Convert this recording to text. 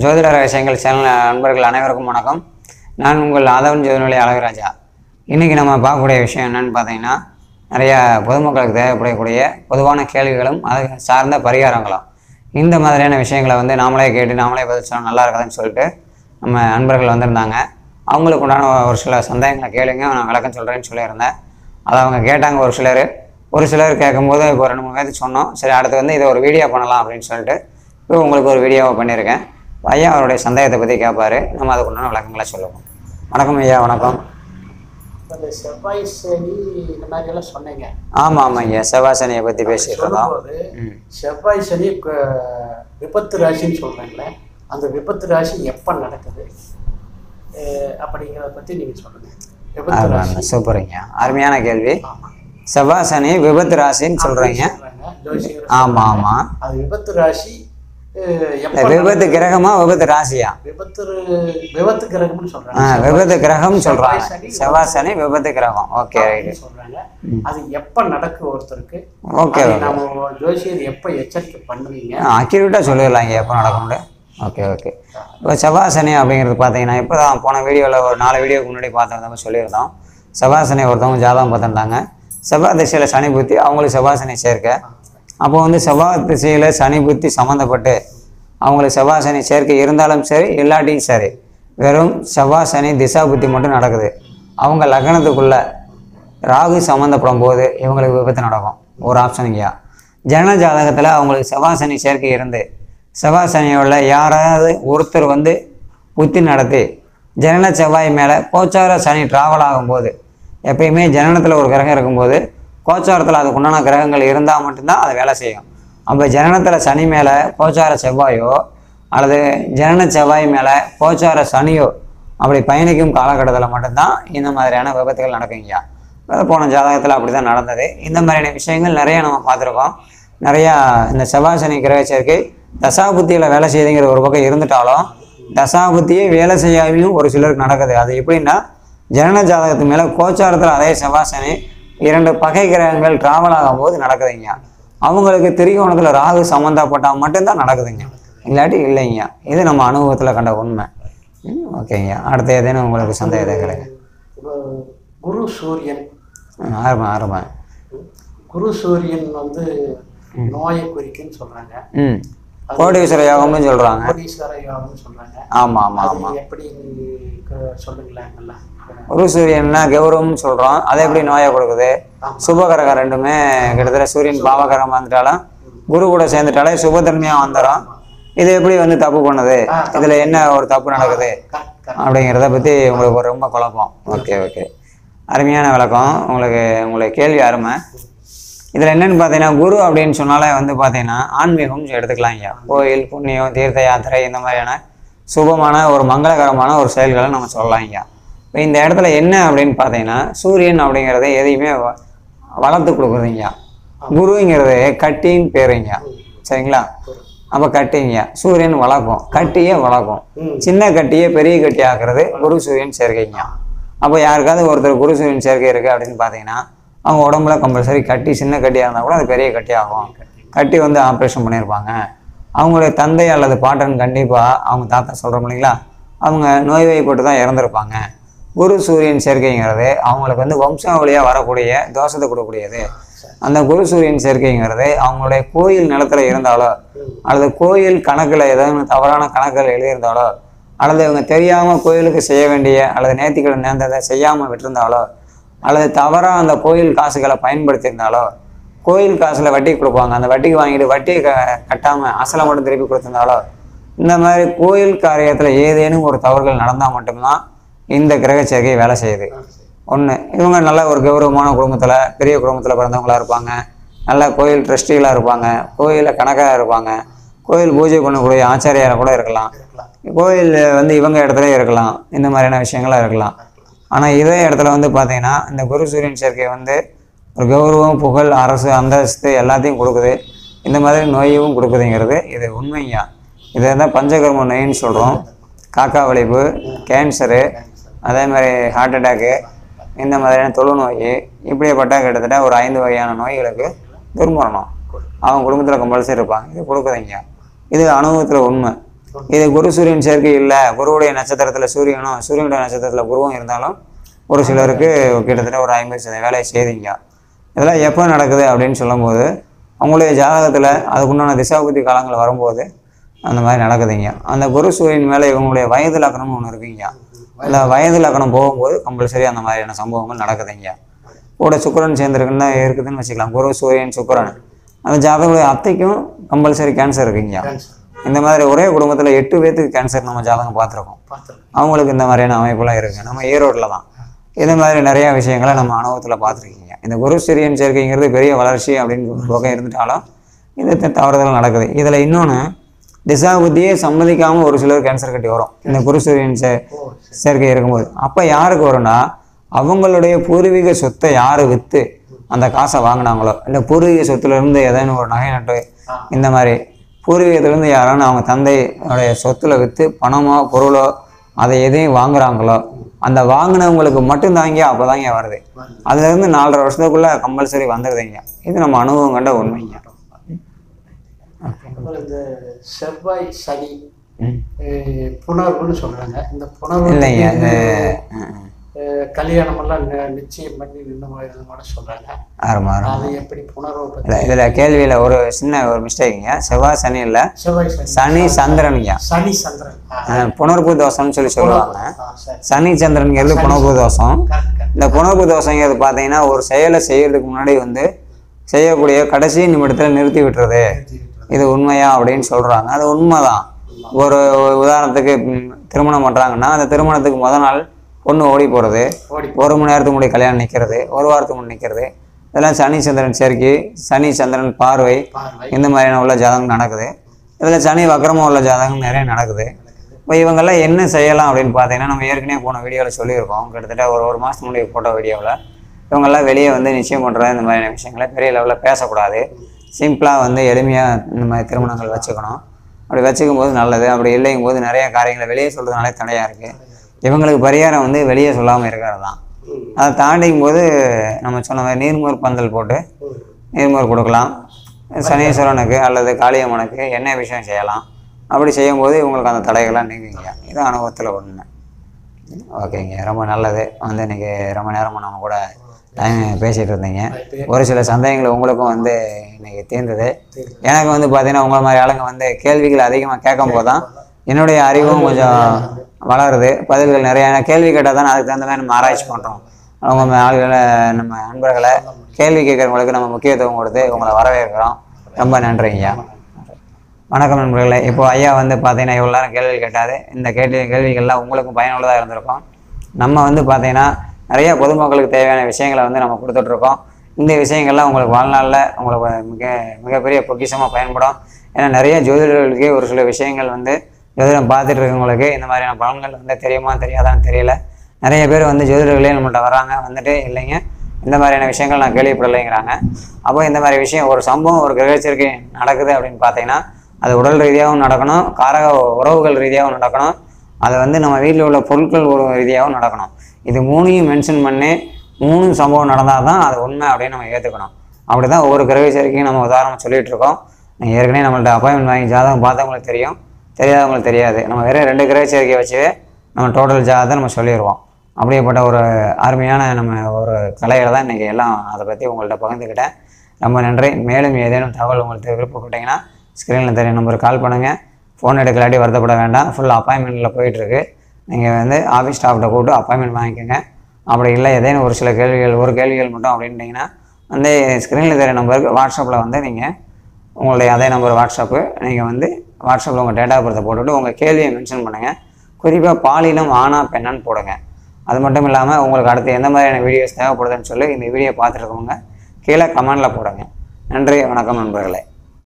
ஜோதிட ரகசியங்கள் சேனல் நண்பர்கள் அனைவருக்கும் வணக்கம் நான் உங்கள் ஆதவன் ஜோதிநிலை அழகராஜா இன்றைக்கி நம்ம பார்க்கக்கூடிய விஷயம் என்னன்னு பார்த்தீங்கன்னா நிறைய பொதுமக்களுக்கு தேவைப்படக்கூடிய பொதுவான கேள்விகளும் அது சார்ந்த பரிகாரங்களும் இந்த மாதிரியான விஷயங்களை வந்து நாமளே கேட்டு நாமளே பதில் சொன்னால் நல்லா இருக்காதுன்னு சொல்லிட்டு நம்ம நண்பர்கள் வந்திருந்தாங்க அவங்களுக்கு உண்டான ஒரு சில சந்தேகங்களை கேளுங்க நான் விளக்கம் சொல்கிறேன்னு சொல்லியிருந்தேன் அதை அவங்க கேட்டாங்க ஒரு சிலர் ஒரு சிலர் கேட்கும்போது இப்போ ரெண்டு மூணு பேருக்கு சொன்னோம் சரி அடுத்து வந்து இதை ஒரு வீடியோ பண்ணலாம் அப்படின்னு சொல்லிட்டு இப்போ உங்களுக்கு ஒரு வீடியோவை பண்ணியிருக்கேன் ஐயா அவருடைய சந்தேகத்தை பற்றி கேட்பாரு நம்ம அதுக்கு உண்டான விளக்கங்களை சொல்லுவோம் வணக்கம் ஐயா வணக்கம் அந்த செவ்வாய் சனி இந்த மாதிரி எல்லாம் சொன்னீங்க ஆமாம் ஆமாம் ஐயா செவ்வாசனியை பற்றி பேசிகிட்டு இருந்தோம் சொல்லும்போது ம் செவ்வாய் சனி க- விபத்து ராசின்னு சொல்றாங்களே அந்த விபத்து ராசி எப்ப நடக்குது அஹ் அப்படிங்கிறத பத்தி நீங்க சொல்லுங்க விபத்து ராசி சூப்பருங்க அருமையான கேள்வி ஆமா. செவ்வாசனி விபத்து ராசின்னு சொல்கிறீங்க சொல்றாங்க, ஜோசியர் ஆமாம் ஆமாம் அது விபத்து ராசி அஹ், எப்ப விபத்து கிரகமா விபத்து ராசியா விபத்து விபத்து கிரகம்னு ஆ சொல்றாங்க விபத்து கிரகம் செவ்வாய் சொல்கிறாங்க சனி, செவ்வாசனி விபத்து கிரகம் ஓகே ரைட்டு அப்படின்னு சொல்றாங்க அது எப்ப நடக்கும் ஒருத்தருக்கு ஓகே அதை நம்ம ஜோசியர் எப்ப எச்சரிக்கை பண்ணுவீங்க அக்யூரேட்டாக சொல்லிடலாங்க எப்போ நடக்கும்னு ஓகே ஓகே இப்போ செவ்வாசனி அப்படிங்கிறது பார்த்தீங்கன்னா இப்போ தான் போன வீடியோவில் ஒரு நாலு வீடியோக்கு முன்னாடி பார்த்துருந்தப்ப சொல்லியிருந்தோம் செவ்வாசனி ஒருத்தவங்க ஜாதகம் பார்த்துருந்தாங்க செவ்வாய் திசையில் சனி புத்தி அவங்களுக்கு செவ்வாசனி சேர்க்கை அப்போ வந்து செவ்வாய் திசையில் சனி புத்தி சம்மந்தப்பட்டு அவங்களுக்கு செவ்வாய் சனி சேர்க்கை இருந்தாலும் சரி இல்லாட்டியும் சரி வெறும் செவ்வாய் சனி திசா புத்தி மட்டும் நடக்குது அவங்க லக்னத்துக்குள்ள ராகு சம்மந்தப்படும் போது இவங்களுக்கு விபத்து நடக்கும் ஒரு ஆப்ஷனுங்கய்யா ஜனன ஜாதகத்தில் அவங்களுக்கு செவ்வாய் சனி சேர்க்கை இருந்து செவ்வாய் சனியோட யாராவது ஒருத்தர் வந்து புத்தி நடத்தி ஜனன செவ்வாய் மேலே கோச்சார சனி டிராவல் ஆகும்போது எப்பயுமே ஜனனத்தில் ஒரு கிரகம் இருக்கும்போது கோச்சாரத்தில் அதுக்கு உண்டான கிரகங்கள் இருந்தால் மட்டும்தான் அது வேலை செய்யும் அப்போ ஜனனத்தில் சனி மேலே கோச்சார செவ்வாயோ அல்லது ஜனன செவ்வாய் மேலே கோச்சார சனியோ அப்படி பயணிக்கும் காலகட்டத்தில் மட்டும்தான் இந்த மாதிரியான விபத்துகள் நடக்குங்கய்யா அது போன ஜாதகத்தில் அப்படி தான் நடந்தது இந்த மாதிரியான விஷயங்கள் நிறைய நம்ம பார்த்துருக்கோம் நிறையா இந்த செவ்வாய் சனி கிரக சேர்க்கை தசாபுத்தியில் வேலை செய்யுதுங்கிற ஒரு பக்கம் இருந்துட்டாலும் தசாபுத்தியே வேலை செய்யாமையும் ஒரு சிலருக்கு நடக்குது அது எப்படின்னா ஜனன ஜாதகத்து மேலே கோச்சாரத்தில் அதே செவ்வாய் சனி இரண்டு பகை கிரகங்கள் டிராவல் ஆகும்போது நடக்குதுங்க அவங்களுக்கு திரிகோணத்தில் ராகு சம்மந்தப்பட்டால் மட்டும்தான் நடக்குதுங்க இல்லாட்டி இல்லைங்க இது நம்ம அனுபவத்தில் கண்ட உண்மை ம், ஓகேங்க அடுத்த ஏதேனும் உங்களுக்கு சந்தேகத்தை கிடையாது இப்போ குரு சூரியன் ஆரம்பம் ஆரம்பம் குரு சூரியன் வந்து நோயை குறிக்குன்னு சொல்றாங்க ம் கோடீஸ்வர யோகம்னு சொல்கிறாங்க கோடீஸ்வர யோகம்னு சொல்றாங்க ஆமாம் ஆமாம் ஆமாம் அது எப்படி க- சொல்லுங்களேன் நல்லா குரு சூரியன்னா கௌரவம்னு சொல்கிறோம் அது எப்படி நோயை கொடுக்குது சுபகரகம் ரெண்டுமே கிட்டத்தட்ட சூரியன் பாவகரம் வந்துட்டாலும் குரு கூட சேர்ந்துட்டாலே சுபதன்மையாக வந்துடும் இது எப்படி வந்து தப்பு பண்ணுது இதில் என்ன ஒரு தப்பு நடக்குது கரெக்ட் கரெக்ட் அப்படிங்கிறத பற்றி உங்களுக்கு ஒரு ரொம்ப குழப்பம் ஓகே ஓகே அருமையான விளக்கம் உங்களுக்கு உங்களுக்கு கேள்வி அருமை இதில் என்னன்னு பார்த்தீங்கன்னா குரு அப்படின்னு சொன்னாலே வந்து பார்த்தீங்கன்னா ஆன்மீகம் எடுத்துக்கலாம் ஐயா கோயில் புண்ணியம் தீர்த்த யாத்திரை இந்த மாதிரியான சுபமான ஒரு மங்களகரமான ஒரு செயல்களை நம்ம சொல்லலாம் ஐயா இப்போ இந்த இடத்துல என்ன அப்படின்னு பார்த்தீங்கன்னா சூரியன் அப்படிங்கிறத எதையுமே வ- வளர்த்து கொடுக்குறதுங்கய்யா குருங்கிறது கட்டின்னு பேருங்க சரிங்களா அப்போ கட்டிங்க சூரியன் வளர்க்கும் கட்டியே வளர்க்கும் ம். சின்ன கட்டியே பெரிய கட்டி ஆக்குறது குரு சூரியன் சேர்க்கைங்க அப்போ யாருக்காவது ஒருத்தர் குரு சூரியன் சேர்க்கை இருக்குது அப்படின்னு பார்த்தீங்கன்னா அவங்க உடம்புல கம்பல்சரி கட்டி சின்ன கட்டியாக இருந்தால் கூட அது பெரிய கட்டி ஆகும் கட்டி வந்து ஆப்ரேஷன் பண்ணியிருப்பாங்க அவங்களுடைய தந்தை அல்லது பாட்டன் கண்டிப்பாக அவங்க தாத்தா சொல்கிறோம் இல்லைங்களா அவங்க நோய்வாய்ப்பட்டு தான் இறந்துருப்பாங்க குரு சூரியன் சேர்க்கைங்கிறது அவங்களுக்கு வந்து வம்சாவளியாக வரக்கூடிய தோஷத்தை கொடுக்கக்கூடியது அந்த குரு சூரியன் சேர்க்கைங்கிறது அவங்களுடைய கோயில் நிலத்துல இருந்தாலோ அல்லது கோயில் கணக்கில் ஏதாவது தவறான கணக்குகள் எழுதியிருந்தாலோ அல்லது இவங்க தெரியாமல் கோயிலுக்கு செய்ய வேண்டிய அல்லது நேர்த்திக்கடன் நேர்ந்ததை செய்யாமல் விட்டிருந்தாலோ அல்லது தவறாக அந்த கோயில் காசுகளை பயன்படுத்தியிருந்தாலோ கோயில் காசில் வட்டி கொடுப்பாங்க அந்த வட்டிக்கு வாங்கிட்டு வட்டியை க கட்டாமல் அசலை மட்டும் திருப்பி கொடுத்திருந்தாலோ இந்த மாதிரி கோயில் காரியத்தில் ஏதேனும் ஒரு தவறுகள் நடந்தால் மட்டும்தான் இந்த கிரக சேர்க்கை வேலை செய்யுது ஒன்று இவங்க நல்ல ஒரு கௌரவமான குடும்பத்தில் பெரிய குடும்பத்தில் பிறந்தவங்களா இருப்பாங்க நல்ல கோயில் ட்ரஸ்டிகளாக இருப்பாங்க கோயிலில் கணக்காக இருப்பாங்க கோயில் பூஜை பண்ணக்கூடிய ஆச்சாரியாராக கூட இருக்கலாம் கோயில் வந்து இவங்க இடத்துல இருக்கலாம் இந்த மாதிரியான விஷயங்கள்லாம் இருக்கலாம் ஆனால் இதே இடத்துல வந்து பார்த்தீங்கன்னா இந்த குரு சூரியன் சேர்க்கை வந்து ஒரு கௌரவம் புகழ் அரசு அந்தஸ்து எல்லாத்தையும் கொடுக்குது இந்த மாதிரி நோயையும் கொடுக்குதுங்கிறது இது உண்மைங்க இதை தான் பஞ்சகர்ம நோயின்னு சொல்கிறோம் காக்கா வலிப்பு கேன்சரு அதே மாதிரி ஹார்ட் அட்டாக்கு இந்த மாதிரியான தொழுநோய் இப்படிப்பட்ட கிட்டத்தட்ட ஒரு ஐந்து வகையான நோய்களுக்கு துர்மரணம் அவங்க குடும்பத்தில் கம்பல்சரி இருப்பாங்க இது கொடுக்குறீங்க இது அனுபவத்தில் உண்மை இது குரு சூரியன் சேர்க்கை இல்லை குருவுடைய நட்சத்திரத்தில் சூரியனும் சூரியனுடைய நட்சத்திரத்தில் குருவும் இருந்தாலும் ஒரு சிலருக்கு கிட்டத்தட்ட ஒரு ஐம்பது சதவீத வேலையை செய்தீங்க இதெல்லாம் எப்போ நடக்குது அப்படின்னு சொல்லும்போது அவங்களுடைய ஜாதகத்தில் அதுக்குண்டான திசாபுத்தி காலங்கள் வரும்போது அந்த மாதிரி நடக்குதுங்க அந்த குரு சூரியன் மேலே இவங்களுடைய வயது லக்கணம்னு ஒன்று இருக்குங்க அந்த வயது லக்கணம் போகும்போது கம்பல்சரி அந்த மாதிரியான சம்பவங்கள் நடக்குதுங்க கூட சுக்கிரன் சேர்ந்துருக்குன்னு இருக்குதுன்னு வச்சுக்கலாம் குரு சூரியன் சுக்கிரன் அந்த ஜாதகங்களுடைய அத்தைக்கும் கம்பல்சரி கேன்சர் இருக்குங்க கேன்சர் இந்த மாதிரி ஒரே குடும்பத்தில் எட்டு பேர்த்துக்கு கேன்சர் நம்ம ஜாதகம் பார்த்துருக்கோம் பார்த்துருக்கேன் அவங்களுக்கு இந்த மாதிரியான அமைப்புலாம் இருக்குது நம்ம ஈரோட்டில் தான் இது மாதிரி நிறையா விஷயங்களை நம்ம அனுபவத்தில் பார்த்துருக்கீங்க இந்த குரு சிரியன் சேர்க்கைங்கிறது பெரிய வளர்ச்சி அப்படின்னு ஒரு வகை இருந்துட்டாலும் இது த- தவறுதல் நடக்குது இதில் இன்னொன்று திசாபுத்தியே சம்மதிக்காமல் ஒரு சிலர் கேன்சர் கட்டி வரும் இந்த குரு சூரியன் சே ஓ சேர்க்கை இருக்கும்போது அப்போ யாருக்கு வரும்னா அவங்களுடைய பூர்வீக சொத்தை யார் விற்று அந்த காசை வாங்கினாங்களோ இல்லை பூர்வீக சொத்துலேருந்து ஏதேனும் ஒரு நகை நட்டு ஆ. இந்த மாதிரி பூர்வீகத்திலேருந்து யாரான அவங்க தந்தையோடைய சொத்துல விற்று பணமோ பொருளோ அதை எதையும் வாங்குறாங்களோ அந்த வாங்கினவங்களுக்கு மட்டும் தாங்க அப்போ தாங்க வருது அதுலேருந்து நாலரை வருஷத்துக்குள்ளே கம்பல்சரி வந்துடுதுங்க இது நம்ம அனுபவம் கண்ட உண்மைங்க அப்புறம் இந்த செவ்வாய் சனி ம். அஹ், புணர்வுன்னு சொல்றாங்க இந்த புணர்வு இல்லைங்க அது ம், ம். அஹ், கல்யாணம் எல்லாம் நி- நிச்சயம் பண்ணி நின்று போயிருந்தது கூட சொல்றாங்க ஆரம்ப ஆரம்பம் அது எப்படி புணர்வை பத்தி இல்லை இதில் கேள்வியில் ஒரு சின்ன ஒரு மிஸ்டேக்குங்க செவ்வாய் சனி இல்லை செவ்வாய் சனி சனி சந்திரனுங்க சனி சந்திரன் ஆ, அஹ் புனர்பு தோஷம்னு சொல்லி சொல்லுவாங்க ஆ, சரி சனி சந்திரனுங்கிறது புனர்பு தோஷம் கரெக்ட் கரெக்ட் இந்த புனர்பு தோஷங்கிறது பார்த்தீங்கன்னா ஒரு செயலை செய்யறதுக்கு முன்னாடி வந்து செய்யக்கூடிய கடைசி நிமிடத்தில் நிறுத்தி விட்டுறது இது உண்மையா அப்படின்னு சொல்கிறாங்க அது உண்மைதான் ஒரு உதாரணத்துக்கு ம், திருமணம் பண்ணுறாங்கன்னா அந்த திருமணத்துக்கு முத நாள் பொண்ணு ஓடி போகிறது ஓடி ஒரு மணி நேரத்துக்கு முன்னாடி கல்யாணம் நிற்கிறது ஒரு வாரத்துக்கு முன்னாடி நிற்கிறது இதெல்லாம் சனி சந்திரன் சேர்க்கை சனி சந்திரன் பார்வை பார்வை இந்த மாதிரியான உள்ள ஜாதகம் நடக்குது இதில் சனி வக்கரமாக உள்ள ஜாதகம் நிறைய நடக்குது இப்போ இவங்கெல்லாம் என்ன செய்யலாம் அப்படின்னு பார்த்தீங்கன்னா நம்ம ஏற்கனவே போன வீடியோவில் சொல்லியிருக்கோம் கிட்டத்தட்ட ஒரு ஒரு மாதத்துக்கு முன்னாடி போட்ட வீடியோவில் இவங்கெல்லாம் வெளியே வந்து நிச்சயம் பண்ணுறது இந்த மாதிரியான விஷயங்களை பெரிய லெவலில் பேசக்கூடாது சிம்பிளாக வந்து எளிமையாக இந்த மாதிரி திருமணங்கள் வச்சுக்கணும் அப்படி வச்சுக்கும் போது நல்லது அப்படி இல்லைங்கும் போது நிறைய காரியங்களை வெளியே சொல்கிறதுனாலே தடையாக இருக்குது இவங்களுக்கு பரிகாரம் வந்து வெளியே சொல்லாமல் இருக்கிறது தான் ம். அதை தாண்டிக்கும் போது நம்ம சொன்ன மாதிரி நீர்மோர் பந்தல் போட்டு ம். நீர்மோர் கொடுக்கலாம் சனீஸ்வரனுக்கு அல்லது காளியம்மனுக்கு என்ன விஷயம் செய்யலாம் அப்படி செய்யும்போது இவங்களுக்கு அந்த தடைகள்லாம் நீங்குங்க இது அனுபவத்தில் ஒன்று ஓகேங்க ரொம்ப நல்லது வந்து இன்னைக்கு ரொம்ப நேரமாக நம்ம கூட டைம் பேசிகிட்டு இருந்தீங்க ஒரு சில சந்தேகங்கள் உங்களுக்கும் வந்து இன்னைக்கு தீர்ந்தது எனக்கு வந்து பார்த்தீங்கன்னா உங்களை மாதிரி ஆளுங்க வந்து கேள்விகள் அதிகமாக கேட்கும் போது தான் என்னுடைய அறிவும் கொஞ்சம் வளருது பதில்கள் நிறைய ஏன்னா கேள்வி கேட்டால் தான் அதுக்கு தகுந்த மாதிரி நம்ம ஆராய்ச்சி பண்ணுறோம் அவங்க ம- ஆளுகளை நம்ம நண்பர்களை கேள்வி கேட்குறவங்களுக்கு நம்ம முக்கியத்துவம் கொடுத்து உங்களை வரவேற்கிறோம் ரொம்ப நன்றிங்கய்யா வணக்கம் நண்பர்களே இப்போ ஐயா வந்து பார்த்தீங்கன்னா இவ்வளோ நேரம் கேள்வி கேட்டாரு இந்த கேள்வி கேள்விகள்லாம் உங்களுக்கும் பயனுள்ளதாக இருந்திருக்கும் நம்ம வந்து பார்த்தீங்கன்னா நிறைய பொதுமக்களுக்கு தேவையான விஷயங்களை வந்து நம்ம கொடுத்துட்ருக்கோம் இந்த விஷயங்கள்லாம் உங்களுக்கு வாழ்நாளில் உங்களுக்கு மிக மிகப்பெரிய பொக்கிஷமாக பயன்படும் ஏன்னா நிறைய ஜோதிடர்களுக்கே ஒரு சில விஷயங்கள் வந்து ஜோதிடம் பார்த்துட்டு இருக்கவங்களுக்கு இந்த மாதிரியான பலன்கள் வந்து தெரியுமா தெரியாதான்னு தெரியல நிறைய பேர் வந்து ஜோதிடர்களே நம்மள்ட்ட வராங்க வந்துட்டு இல்லைங்க இந்த மாதிரியான விஷயங்கள் நான் கேள்விப்படலைங்கிறாங்க அப்போ இந்த மாதிரி விஷயம் ஒரு சம்பவம் ஒரு கிரகச்சரிக்கை நடக்குது அப்படின்னு பார்த்தீங்கன்னா அது உடல் ரீதியாகவும் நடக்கணும் காரக உறவுகள் ரீதியாகவும் நடக்கணும் அது வந்து நம்ம வீட்டில் உள்ள பொருட்கள் ஒரு ரீதியாகவும் நடக்கணும் இது மூணையும் மென்ஷன் பண்ணி மூணு சம்பவம் நடந்தால் தான் அது உண்மை அப்படின்னு நம்ம ஏற்றுக்கணும் அப்படி தான் ஒவ்வொரு கிரகச்சரிக்கையும் நம்ம உதாரணம் சொல்லிட்டு இருக்கோம் நீங்கள் ஏற்கனவே நம்மள்ட்ட அப்பாயின்மெண்ட் வாங்கி ஜாதகம் பார்த்தவங்களுக்கு தெரியும் தெரியாதவங்களுக்கு தெரியாது நம்ம வெறும் ரெண்டு கிரகச்சரிக்கை வச்சு நம்ம டோட்டல் ஜாதகத்தை நம்ம சொல்லிடுவோம் அப்படியேப்பட்ட ஒரு அருமையான நம்ம ஒரு கலையில் தான் இன்றைக்கி எல்லாம் அதை பற்றி உங்கள்கிட்ட பகிர்ந்துக்கிட்டேன் ரொம்ப நன்றி மேலும் ஏதேனும் தகவல் உங்களுக்கு விருப்பப்பட்டீங்கன்னா ஸ்க்ரீனில் தெரிய நம்பருக்கு கால் பண்ணுங்கள் ஃபோன் எடுக்கலாட்டி வருத்தப்பட வேண்டாம் ஃபுல் அப்பாயின்மெண்ட்டில் போயிட்டுருக்கு நீங்கள் வந்து ஆஃபீஸ் ஸ்டாஃப்கிட்ட கூப்பிட்டு அப்பாயின்மெண்ட் வாங்கிக்கோங்க அப்படி இல்லை ஏதேனும் ஒரு சில கேள்விகள் ஒரு கேள்விகள் மட்டும் அப்படின்ட்டிங்கன்னா அந்த ஸ்க்ரீனில் தெரிய நம்பருக்கு வாட்ஸ்அப்பில் வந்து நீங்கள் உங்களுடைய அதே நம்பர் வாட்ஸ்அப்பு நீங்கள் வந்து வாட்ஸ்அப்பில் உங்கள் டேட்டா பர்த்தை போட்டுவிட்டு உங்கள் கேள்வியை மென்ஷன் பண்ணுங்கள் குறிப்பாக பாலினம் ஆனா பெண்ணான்னு போடுங்க அது மட்டும் இல்லாமல் உங்களுக்கு அடுத்து எந்த மாதிரியான வீடியோஸ் தேவைப்படுதுன்னு சொல்லி இந்த வீடியோ பார்த்துருக்கவங்க கீழே கமெண்டில் போடுங்க நன்றி வணக்கம் நண்பர்களே